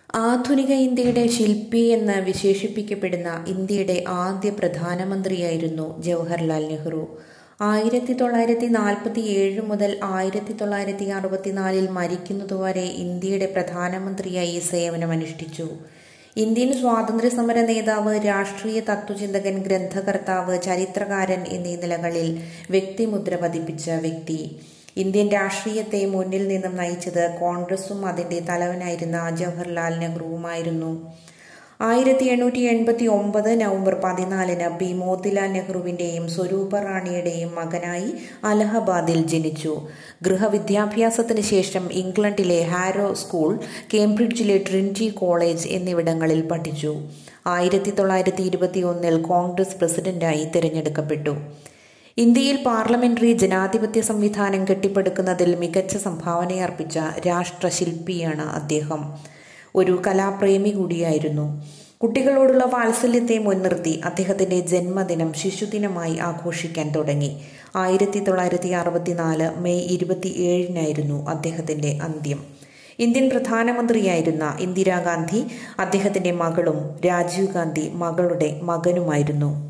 ആധുനിക ഇന്ത്യയുടെ ശില്പി എന്ന് വിശേഷിപ്പിക്കപ്പെടുന്ന ഇന്ത്യയുടെ ആദ്യ പ്രധാനമന്ത്രിയായിരുന്നു ജവഹർലാൽ നെഹ്റു ആയിരത്തി തൊള്ളായിരത്തി നാൽപ്പത്തി ഏഴ് മുതൽ ആയിരത്തി തൊള്ളായിരത്തി അറുപത്തിനാലിൽ മരിക്കുന്നതുവരെ ഇന്ത്യയുടെ പ്രധാനമന്ത്രിയായി സേവനമനുഷ്ഠിച്ചു ഇന്ത്യൻ സ്വാതന്ത്ര്യ സമര നേതാവ് രാഷ്ട്രീയ തത്വചിന്തകൻ ഗ്രന്ഥകർത്താവ് ചരിത്രകാരൻ എന്നീ നിലകളിൽ വ്യക്തിമുദ്ര പതിപ്പിച്ച വ്യക്തി ഇന്ത്യൻ രാഷ്ട്രീയത്തെ മുന്നിൽ നിന്നും നയിച്ചത് കോൺഗ്രസും അതിന്റെ തലവനായിരുന്ന ജവഹർലാൽ നെഹ്റുവുമായിരുന്നു ആയിരത്തി എണ്ണൂറ്റി എൺപത്തി ഒമ്പത് നവംബർ പതിനാലിന് പി മോത്തിലാൽ നെഹ്റുവിന്റെയും സ്വരൂപ റാണിയുടെയും മകനായി അലഹബാദിൽ ജനിച്ചു ഗൃഹവിദ്യാഭ്യാസത്തിന് ശേഷം ഇംഗ്ലണ്ടിലെ ഹാരോ സ്കൂൾ കേംബ്രിഡ്ജിലെ ട്രിനിറ്റി കോളേജ് എന്നിവിടങ്ങളിൽ പഠിച്ചു ആയിരത്തി തൊള്ളായിരത്തി ഇരുപത്തി ഒന്നിൽ കോൺഗ്രസ് പ്രസിഡന്റായി തിരഞ്ഞെടുക്കപ്പെട്ടു ഇന്ത്യയിൽ പാർലമെന്ററി ജനാധിപത്യ സംവിധാനം കെട്ടിപ്പടുക്കുന്നതിൽ മികച്ച സംഭാവനയർപ്പിച്ച രാഷ്ട്രശില്പിയാണ് അദ്ദേഹം ഒരു കലാപ്രേമി കൂടിയായിരുന്നു കുട്ടികളോടുള്ള വാത്സല്യത്തെ മുൻനിർത്തി അദ്ദേഹത്തിന്റെ ജന്മദിനം ശിശുദിനമായി ആഘോഷിക്കാൻ തുടങ്ങി ആയിരത്തി തൊള്ളായിരത്തി അറുപത്തിനാല് മെയ് ഇരുപത്തിയേഴിനായിരുന്നു അദ്ദേഹത്തിന്റെ അന്ത്യം ഇന്ത്യൻ പ്രധാനമന്ത്രിയായിരുന്ന ഇന്ദിരാഗാന്ധി അദ്ദേഹത്തിന്റെ മകളും രാജീവ് ഗാന്ധി മകളുടെ മകനുമായിരുന്നു